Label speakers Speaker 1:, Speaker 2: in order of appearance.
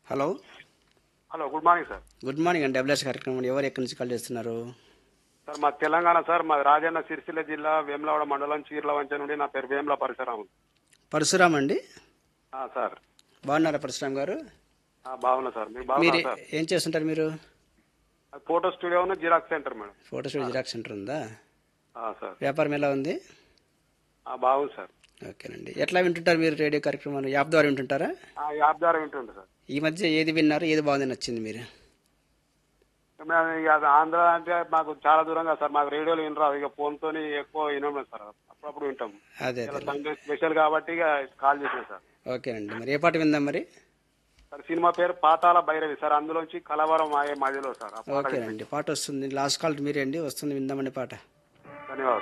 Speaker 1: hello
Speaker 2: hello good morning sir
Speaker 1: good morning అండి W S కార్యక్రమం ఎవరు ఎక్కడి నుంచి కాల్ చేస్తున్నారు
Speaker 2: సార్ మా తెలంగాణ సార్ మా రాజన్న సిరిసిల్ల జిల్లా వేములవాడ మండలం చీర్ల వంచ నుండి నా పేరు వేముల పరిసరం
Speaker 1: పరశురామ్ అండి
Speaker 2: ఆ, సార్
Speaker 1: బాగున్నారా పరశురామ్ గారు
Speaker 2: ఆ, బాగున్నా సార్ మీరు
Speaker 1: మీరు
Speaker 2: బాగున్నా సార్
Speaker 1: ఏం చేస్తుంటారు మీరు
Speaker 2: అది ఫోటో స్టూడియో ఉన్న xerox centre madam
Speaker 1: photo studio xerox centre ఉందా
Speaker 2: ఆ, సార్
Speaker 1: వ్యాపారం ఎలా ఉంది
Speaker 2: ఆ, బాగుంది సార్
Speaker 1: ఓకేనండి ఎట్లా వింటుంటారు మీరు రేడియో కార్యక్రమాలు యాప్ ద్వారా వింటుంటారా
Speaker 2: ఆ, యాప్ ద్వారా వింటుండే సార్
Speaker 1: ఈ మధ్య ఏది విన్నారు ఏది బాగుంది నచ్చింది మీరు
Speaker 2: మేము ఇక అది ఆంధ్ర అంటే మాకు చాలా దూరంగా సార్ మాకు రేడియోలో వినరాదు ఇక ఫోన్తో ఎక్కువ వినడం సార్ అప్పుడప్పుడు వింటాం
Speaker 1: అదే
Speaker 2: ఇలా
Speaker 1: అదే
Speaker 2: సండే స్పెషల్ కాబట్టి ఇక కాల్ చేసాం సార్
Speaker 1: ఓకేనండి మరి ఏ పాట విందాం మరి
Speaker 2: సార్ సినిమా పేరు పాతాల భైరవి సార్ అందులోంచి కలవరం ఆయే మధ్యలో సార్ ఆ పాట
Speaker 1: ఓకేనండి పాట వస్తుంది లాస్ట్ కాల్ మీరే అండి వస్తుంది విందామండి పాట
Speaker 2: ధన్యవాదాలు